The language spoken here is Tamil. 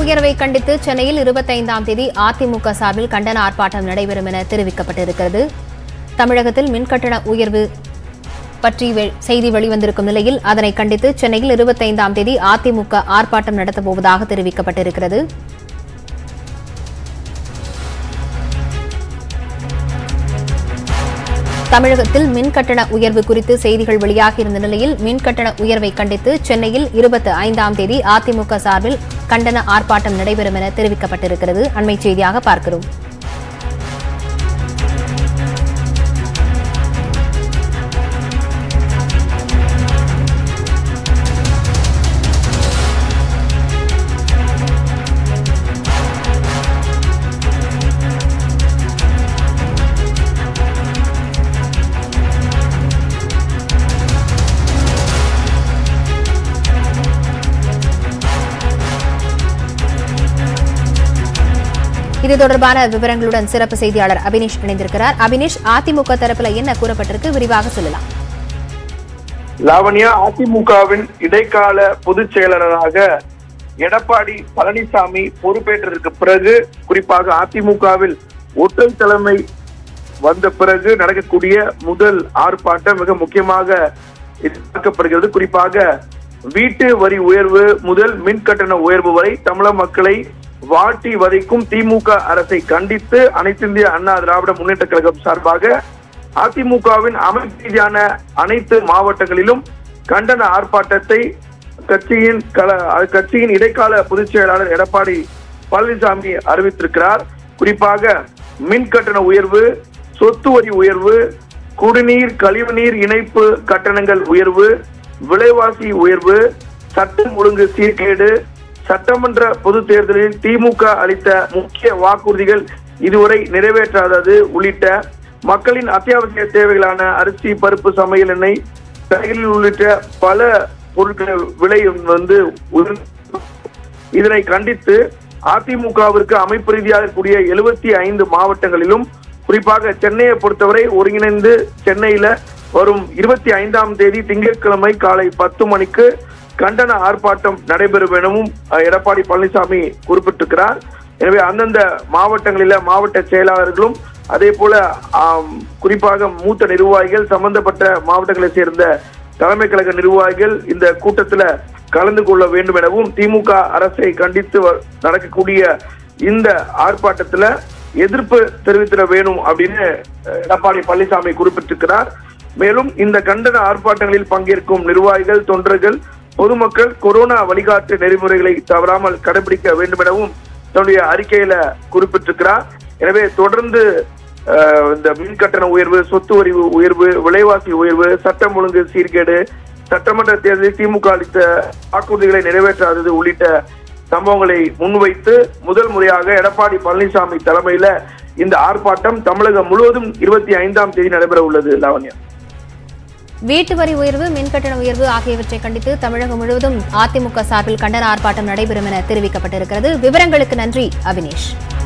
உயர்வை கண்டித்து சென்னையில் இருபத்தைந்தாம் தேதி அதிமுக சார்பில் கண்டன ஆர்ப்பாட்டம் நடைபெறும் என தெரிவிக்கப்பட்டிருக்கிறது தமிழகத்தில் மின்கட்டண உயர்வு பற்றி வெ- செய்தி வெளிவந்திருக்கும் நிலையில் அதனை கண்டித்து சென்னையில் இருபத்தைந்தாம் தேதி அதிமுக ஆர்ப்பாட்டம் நடத்தப்போவதாக தெரிவிக்கப்பட்டிருக்கிறது தமிழகத்தில் மின் கட்டண உயர்வு குறித்து செய்திகள் வெளியாகியிருந்த நிலையில் மின் கட்டண உயர்வை கண்டித்து சென்னையில் இருபத்தி ஐந்தாம் தேதி அதிமுக சார்பில் கண்டன ஆர்ப்பாட்டம் நடைபெறும் என தெரிவிக்கப்பட்டிருக்கிறது அண்மைச் செய்தியாக பார்க்கிறோம் இது தொடர்பான விவரங்களுடன் சிறப்பு செய்தியாளர் அபினிஷ் இணைந்திருக்கிறார் அபினிஷ் அதிமுக தரப்புல என்ன கூறப்பட்டிருக்கு விரிவாக சொல்லலாம் லாவண்யா அதிமுகவின் இடைக்கால பொதுச் செயலாளராக எடப்பாடி பழனிசாமி பொறுப்பேற்றதற்கு பிறகு குறிப்பாக அதிமுகவில் ஒற்றை தலைமை வந்த பிறகு நடக்கக்கூடிய முதல் ஆர்ப்பாட்டம் மிக முக்கியமாக எதிர்பார்க்கப்படுகிறது குறிப்பாக வீட்டு வரி உயர்வு முதல் மின் கட்டண உயர்வு வரை தமிழக மக்களை வாட்டி வதைக்கும் திமுக அரசை கண்டித்து அனைத்து இந்திய அண்ணா திராவிட முன்னேற்ற கழகம் சார்பாக அதிமுகவின் அமைப்பு ரீதியான அனைத்து மாவட்டங்களிலும் கண்டன ஆர்ப்பாட்டத்தை கட்சியின் கல அது கட்சியின் இடைக்கால பொதுச் செயலாளர் எடப்பாடி பழனிசாமி அறிவித்திருக்கிறார் குறிப்பாக மின் கட்டண உயர்வு சொத்து வரி உயர்வு குடிநீர் கழிவுநீர் இணைப்பு கட்டணங்கள் உயர்வு விலைவாசி உயர்வு சட்டம் ஒழுங்கு சீர்கேடு சட்டமன்ற பொது தேர்தலில் திமுக அளித்த முக்கிய வாக்குறுதிகள் இதுவரை நிறைவேற்றாதது உள்ளிட்ட மக்களின் அத்தியாவசிய தேவைகளான அரிசி பருப்பு சமையல் எண்ணெய் காய்கறிகள் உள்ளிட்ட பல பொருட்கள் விலை வந்து உயர்ந்து இதனை கண்டித்து அதிமுகவிற்கு அமைப்பு ரீதியாக கூடிய எழுபத்தி ஐந்து மாவட்டங்களிலும் குறிப்பாக சென்னையை பொறுத்தவரை ஒருங்கிணைந்து சென்னையில வரும் இருபத்தி ஐந்தாம் தேதி திங்கட்கிழமை காலை பத்து மணிக்கு கண்டன ஆர்ப்பாட்டம் நடைபெறும் எனவும் அஹ், எடப்பாடி பழனிசாமி குறிப்பிட்டிருக்கிறார் எனவே அந்தந்த மாவட்டங்களில மாவட்ட செயலாளர்களும் அதே போல ஆம், குறிப்பாக மூத்த நிர்வாகிகள் சம்பந்தப்பட்ட மாவட்டங்களை சேர்ந்த தலைமை கழக நிர்வாகிகள் இந்த கூட்டத்துல கலந்து கொள்ள வேண்டும் எனவும் திமுக அரசை கண்டித்து வ- நடக்கக்கூடிய இந்த ஆர்ப்பாட்டத்துல எதிர்ப்பு தெரிவித்திட வேணும் அப்படின்னு அஹ், எடப்பாடி பழனிசாமி குறிப்பிட்டிருக்கிறார் மேலும் இந்த கண்டன ஆர்ப்பாட்டங்களில் பங்கேற்கும் நிர்வாகிகள் தொண்டர்கள் பொதுமக்கள் கொரோனா வழிகாட்டு நெறிமுறைகளை தவறாமல் கடைபிடிக்க வேண்டும் எனவும் தன்னுடைய அறிக்கையில குறிப்பிட்டிருக்கிறார் எனவே தொடர்ந்து அஹ், இந்த மின் கட்டண உயர்வு சொத்து வரி உயர்வு விலைவாசி உயர்வு சட்டம் ஒழுங்கு சீர்கேடு சட்டமன்ற தேர்தலில் திமுக அளித்த வாக்குறுதிகளை நிறைவேற்றாதது உள்ளிட்ட சம்பவங்களை முன்வைத்து முதல் முறையாக எடப்பாடி பழனிசாமி தலைமையில இந்த ஆர்ப்பாட்டம் தமிழகம் முழுவதும் இருபத்தி ஐந்தாம் தேதி நடைபெற உள்ளது லாவண்யா வீட்டு வரி உயர்வு மின் கட்டண உயர்வு ஆகியவற்றை கண்டித்து தமிழகம் முழுவதும் அதிமுக சார்பில் கண்டன ஆர்ப்பாட்டம் நடைபெறும் என தெரிவிக்கப்பட்டிருக்கிறது விவரங்களுக்கு நன்றி அபினேஷ்